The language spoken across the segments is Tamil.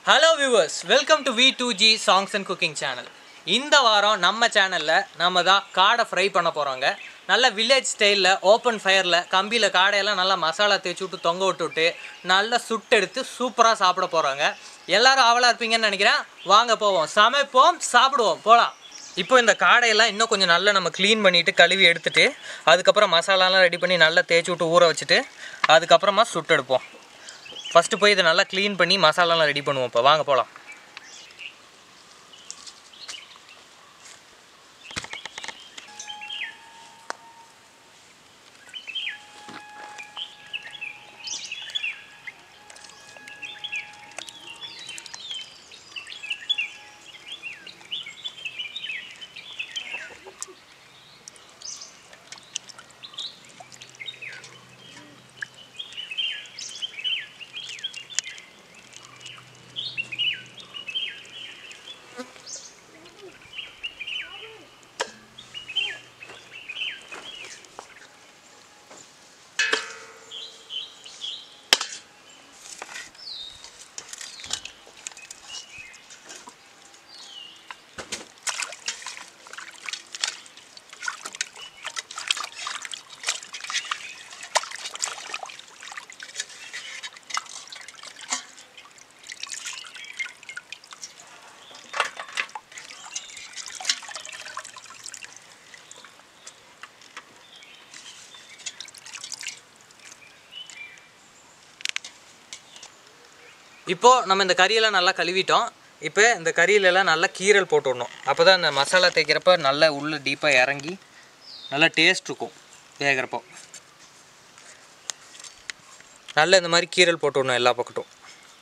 hello viewers welcome to V two G songs and cooking channel இந்த வாரம் நம்ம சேனலில் நம்ம தான் காடை ஃப்ரை பண்ண போகிறோங்க நல்ல வில்லேஜ் ஸ்டைலில் ஓப்பன் ஃபயரில் கம்பியில் காடையெல்லாம் நல்லா மசாலா தேய்ச்சி விட்டு தொங்க விட்டுவிட்டு நல்லா சுட்டெடுத்து சூப்பராக சாப்பிட போகிறாங்க எல்லாரும் ஆவலாக இருப்பீங்கன்னு நினைக்கிறேன் வாங்க போவோம் சமைப்போம் சாப்பிடுவோம் போகலாம் இப்போ இந்த காடையெல்லாம் இன்னும் கொஞ்சம் நல்லா நம்ம க்ளீன் பண்ணிவிட்டு கழுவி எடுத்துட்டு அதுக்கப்புறம் மசாலாலாம் ரெடி பண்ணி நல்லா தேய்ச்சி விட்டு ஊற வச்சுட்டு அதுக்கப்புறமா சுட்டெடுப்போம் ஃபஸ்ட்டு போய் இதை நல்லா க்ளீன் பண்ணி மசாலாலாம் ரெடி பண்ணுவோம் இப்போ வாங்க போகலாம் இப்போது நம்ம இந்த கறியெல்லாம் நல்லா கழுவிட்டோம் இப்போ இந்த கறியிலெல்லாம் நல்லா கீரல் போட்டு விடணும் அப்போ தான் இந்த மசாலா தேய்க்கிறப்ப நல்லா உள்ளே டீப்பாக இறங்கி நல்லா டேஸ்ட் இருக்கும் வேகிறப்போ நல்லா இந்த மாதிரி கீரல் போட்டு விடணும் எல்லா பக்கட்டும்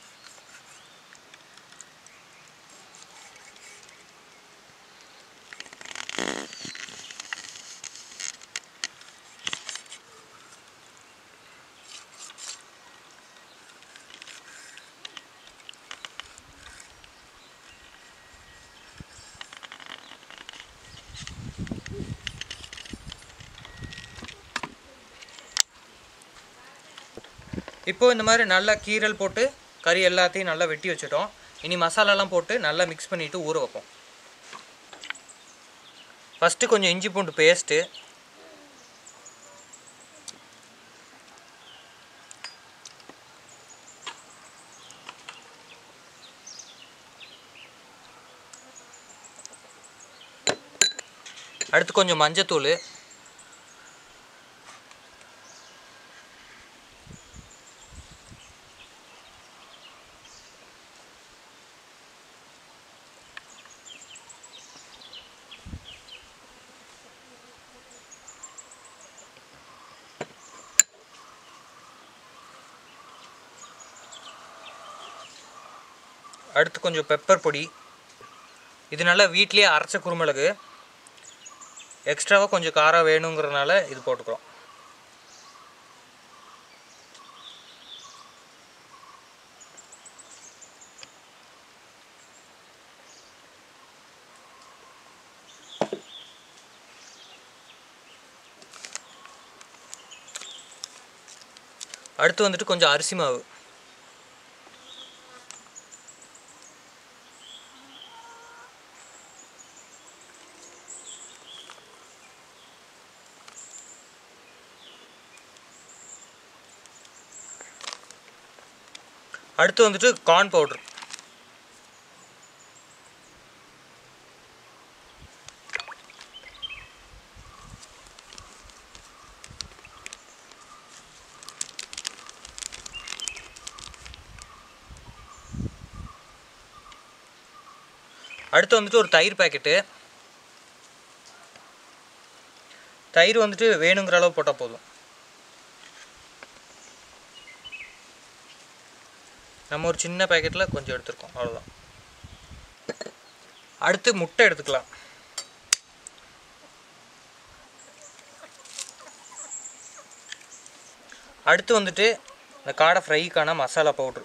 இப்போ இந்த மாதிரி நல்லா கீரல் போட்டு கறி எல்லாத்தையும் நல்லா வெட்டி வச்சுட்டோம் இனி மசாலாலாம் போட்டு நல்லா மிக்ஸ் பண்ணிவிட்டு ஊற வைப்போம் ஃபஸ்ட்டு கொஞ்சம் இஞ்சி பூண்டு பேஸ்ட்டு அடுத்து கொஞ்சம் மஞ்சத்தூள் அடுத்து கொஞ்சம் பெப்பர் பொடி இது நல்லா வீட்லேயே அரைச்ச குருமிளகு எக்ஸ்ட்ராவாக கொஞ்சம் காரம் வேணுங்கிறனால இது போட்டுக்கிறோம் அடுத்து வந்துட்டு கொஞ்சம் அரிசி மாவு அடுத்து வந்துட்டு கார்ன் பவுட்ரு அடுத்து வந்துட்டு ஒரு தயிர் பாக்கெட்டு தயிர் வந்துட்டு வேணுங்கிற அளவு போட்டால் போதும் நம்ம ஒரு சின்ன பேக்கெட்டில் கொஞ்சம் எடுத்துருக்கோம் அவ்வளோதான் அடுத்து முட்டை எடுத்துக்கலாம் அடுத்து வந்துட்டு இந்த காடை ஃப்ரைக்கான மசாலா பவுட்ரு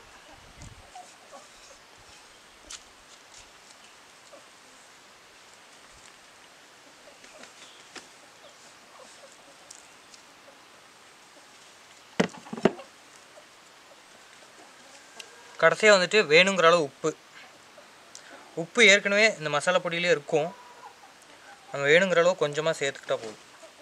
கடைசியாக வந்துட்டு வேணுங்கிற அளவு உப்பு உப்பு ஏற்கனவே இந்த மசாலா பொடியிலே இருக்கும் நம்ம வேணுங்கிற அளவு கொஞ்சமாக சேர்த்துக்கிட்டா போதும்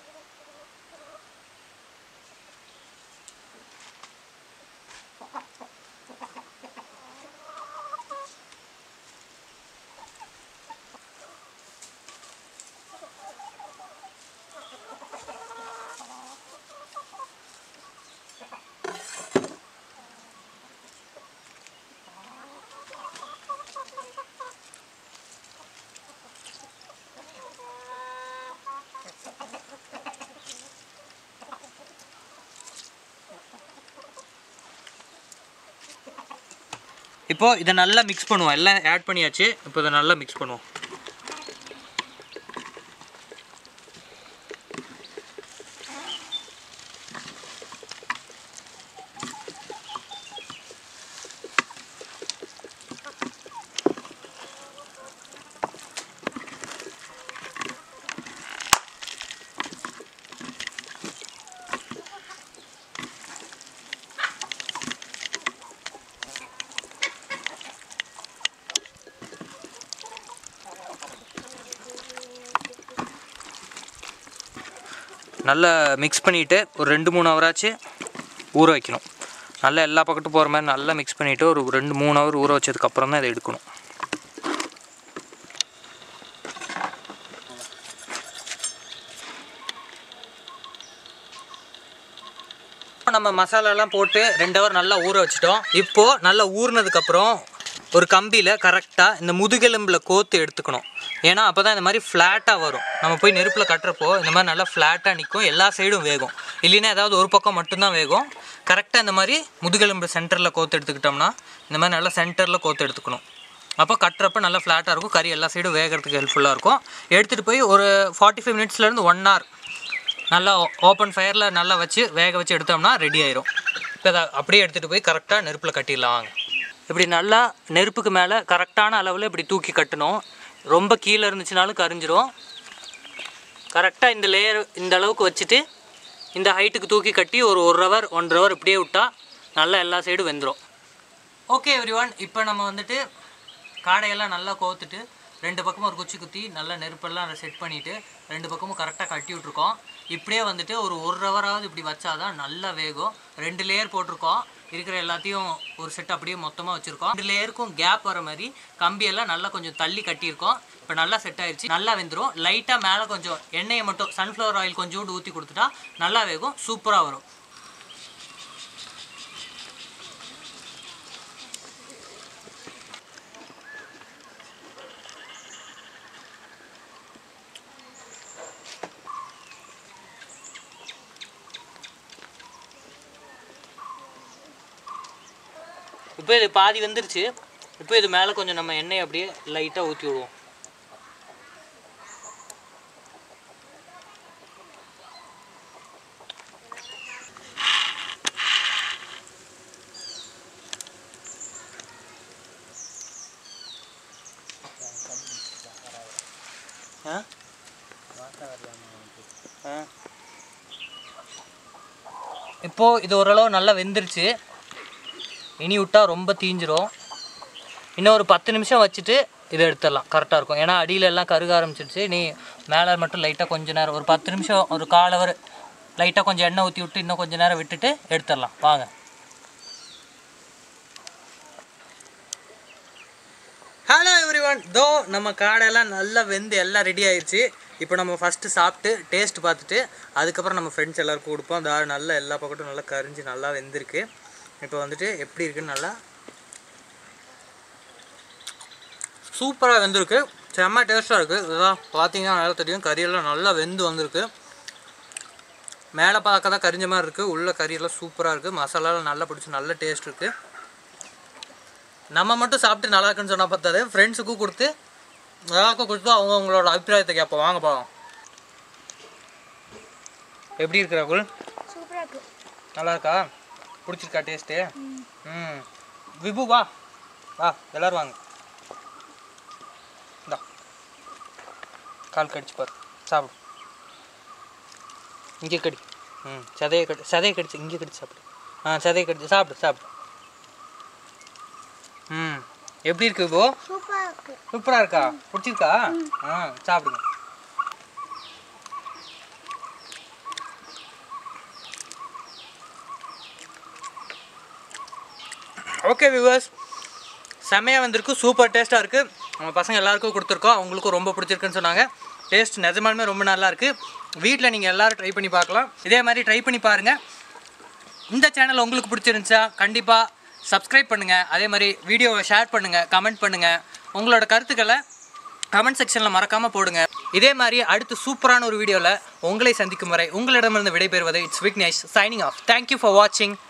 இப்போ இதை நல்லா மிக்ஸ் பண்ணுவோம் எல்லாம் ஆட் பண்ணியாச்சு இப்போ இதை நல்லா மிக்ஸ் பண்ணுவோம் நல்லா மிக்ஸ் பண்ணிவிட்டு ஒரு ரெண்டு மூணு ஹவராச்சு ஊற வைக்கணும் நல்லா எல்லா பக்கட்டும் போகிற மாதிரி நல்லா மிக்ஸ் பண்ணிவிட்டு ஒரு ரெண்டு மூணு ஹவர் ஊற வச்சதுக்கப்புறம் தான் இதை எடுக்கணும் நம்ம மசாலாலாம் போட்டு ரெண்டு ஹவர் நல்லா ஊற வச்சிட்டோம் இப்போது நல்லா ஊறினதுக்கப்புறம் ஒரு கம்பியில் கரெக்டாக இந்த முதுகெலும்பில் கோத்து எடுத்துக்கணும் ஏன்னா அப்போ தான் இந்த மாதிரி ஃப்ளாட்டாக வரும் நம்ம போய் நெருப்பில் கட்டுறப்போ இந்த மாதிரி நல்லா ஃப்ளாட்டாக நிற்கும் எல்லா சைடும் வேகும் இல்லைன்னா ஏதாவது ஒரு பக்கம் மட்டும்தான் வேகும் கரெக்டாக இந்த மாதிரி முதுகெலும்பு சென்டரில் கோத்து எடுத்துக்கிட்டோம்னா இந்த மாதிரி நல்லா சென்டரில் கோத்து எடுத்துக்கணும் அப்போ கட்டுறப்ப நல்லா ஃப்ளாட்டாக இருக்கும் கறி எல்லா சைடும் வேகிறதுக்கு ஹெல்ப்ஃபுல்லாக இருக்கும் எடுத்துகிட்டு போய் ஒரு ஃபார்ட்டி ஃபைவ் மினிட்ஸ்லேருந்து ஒன் ஹவர் நல்லா ஓப்பன் ஃபயரில் நல்லா வச்சு வேக வச்சு எடுத்தோம்னா ரெடி ஆயிரும் இப்போ அதை அப்படியே எடுத்துகிட்டு போய் கரெக்டாக நெருப்பில் கட்டிடலாம் வாங்க இப்படி நல்லா நெருப்புக்கு மேலே கரெக்டான அளவில் இப்படி தூக்கி கட்டணும் ரொம்ப கீழே இருந்துச்சுனாலும் கரிஞ்சிரும் கரெக்டாக இந்த லேயர் இந்த அளவுக்கு வச்சுட்டு இந்த ஹைட்டுக்கு தூக்கி கட்டி ஒரு ஒரு ஹவர் ஒன்றரை ஹவர் இப்படியே விட்டால் நல்லா எல்லா சைடும் வெந்துடும் ஓகே எவ்ரி ஒன் இப்போ நம்ம வந்துட்டு காடையெல்லாம் நல்லா கோத்துட்டு ரெண்டு பக்கமும் ஒரு குச்சி குத்தி நல்லா நெருப்பெல்லாம் செட் பண்ணிவிட்டு ரெண்டு பக்கமும் கரெக்டாக கட்டி விட்ருக்கோம் இப்படியே வந்துட்டு ஒரு ஒரு ஹவராவது இப்படி வச்சாதான் நல்லா வேகும் ரெண்டு லேயர் போட்டிருக்கோம் இருக்கிற எல்லாத்தையும் ஒரு செட் அப்படியே மொத்தமாக வச்சுருக்கோம் ரெண்டு லேயருக்கும் கேப் வர மாதிரி கம்பியெல்லாம் நல்லா கொஞ்சம் தள்ளி கட்டியிருக்கோம் இப்போ நல்லா செட் ஆயிடுச்சு நல்லா வெந்துடும் லைட்டாக மேலே கொஞ்சம் எண்ணெயை மட்டும் சன்ஃப்ளவர் ஆயில் கொஞ்சோண்டு ஊற்றி கொடுத்துட்டா நல்லா வேகும் சூப்பராக வரும் இப்போ இது பாதி வெந்துருச்சு இப்போ இது மேலே கொஞ்சம் நம்ம எண்ணெய் அப்படியே லைட்டாக ஊற்றி விடுவோம் ஆ ஆ இப்போது இது ஓரளவு நல்லா வெந்துருச்சு இனி விட்டா ரொம்ப தீஞ்சிரும் இன்னும் ஒரு பத்து நிமிஷம் வச்சுட்டு இதை எடுத்துடலாம் கரெக்டாக இருக்கும் ஏன்னா அடியில எல்லாம் கருக ஆரம்பிச்சிடுச்சு நீ மேலே மட்டும் லைட்டாக கொஞ்ச நேரம் ஒரு பத்து நிமிஷம் ஒரு கால் அவர் லைட்டாக கொஞ்சம் எண்ணெய் ஊற்றி விட்டு இன்னும் கொஞ்சம் நேரம் விட்டுட்டு எடுத்துடலாம் வாங்க ஹலோ எவ்ரி ஒன் தோ நம்ம காடையெல்லாம் நல்லா வெந்து எல்லாம் ரெடி ஆயிடுச்சு இப்போ நம்ம ஃபஸ்ட்டு சாப்பிட்டு டேஸ்ட் பார்த்துட்டு அதுக்கப்புறம் நம்ம ஃப்ரெண்ட்ஸ் எல்லாருக்கும் கொடுப்போம் அந்த நல்லா எல்லா பக்கட்டும் நல்லா கரிஞ்சு நல்லா வெந்திருக்கு இப்போ வந்துட்டு எப்படி இருக்குன்னு நல்லா சூப்பராக வெந்திருக்கு செம்ம டேஸ்ட்டாக இருக்குது இதுதான் பார்த்தீங்கன்னா நல்லா தெரியும் கறியெல்லாம் நல்லா வெந்து வந்திருக்கு மேலே பார்க்க தான் கரிஞ்ச மாதிரி இருக்குது உள்ள கறியெல்லாம் சூப்பராக இருக்குது மசாலாலாம் நல்லா பிடிச்சி நல்ல டேஸ்ட் இருக்குது நம்ம மட்டும் சாப்பிட்டு நல்லா இருக்குன்னு சொன்னால் பார்த்தாது ஃப்ரெண்ட்ஸுக்கும் கொடுத்து எல்லாருக்கும் கொடுத்து அவங்க அவங்களோட அபிப்பிராயத்தை கேட்போம் வாங்க போகலாம் எப்படி இருக்கு ராகுல் சூப்பராக இருக்கு நல்லா இருக்கா பிடிச்சிருக்கா டேஸ்ட்டு ம் விபு வா வா எல்லோரும் வாங்க இந்தா கால் கடிச்சு பாரு சாப்பிடு இங்கே கடி ம் சதையை கடி சதையை கடிச்சு இங்கே கடிச்சு சாப்பிடு ஆ சதையை கடிச்சு சாப்பிடு சாப்பிடு ம் எப்படி இருக்கு இப்போ சூப்பராக இருக்கு சூப்பராக இருக்கா பிடிச்சிருக்கா ஆ சாப்பிடுங்க ஓகே வியூவர்ஸ் செம்மையாக வந்திருக்கு சூப்பர் டேஸ்ட்டாக இருக்குது நம்ம பசங்க எல்லாருக்கும் கொடுத்துருக்கோம் அவங்களுக்கும் ரொம்ப பிடிச்சிருக்குன்னு சொன்னாங்க டேஸ்ட் நிஜமாலுமே ரொம்ப நல்லா இருக்குது வீட்டில் நீங்கள் எல்லாரும் ட்ரை பண்ணி பார்க்கலாம் இதே மாதிரி ட்ரை பண்ணி பாருங்கள் இந்த சேனல் உங்களுக்கு பிடிச்சிருந்துச்சா கண்டிப்பாக சப்ஸ்கிரைப் பண்ணுங்கள் அதே மாதிரி வீடியோவை ஷேர் பண்ணுங்கள் கமெண்ட் பண்ணுங்கள் உங்களோட கருத்துக்களை கமெண்ட் செக்ஷனில் மறக்காமல் போடுங்க இதே மாதிரி அடுத்து சூப்பரான ஒரு வீடியோவில் உங்களை சந்திக்கும் வரை உங்களிடமிருந்து விடைபெறுவது it's Vignesh signing off thank you for வாட்சிங்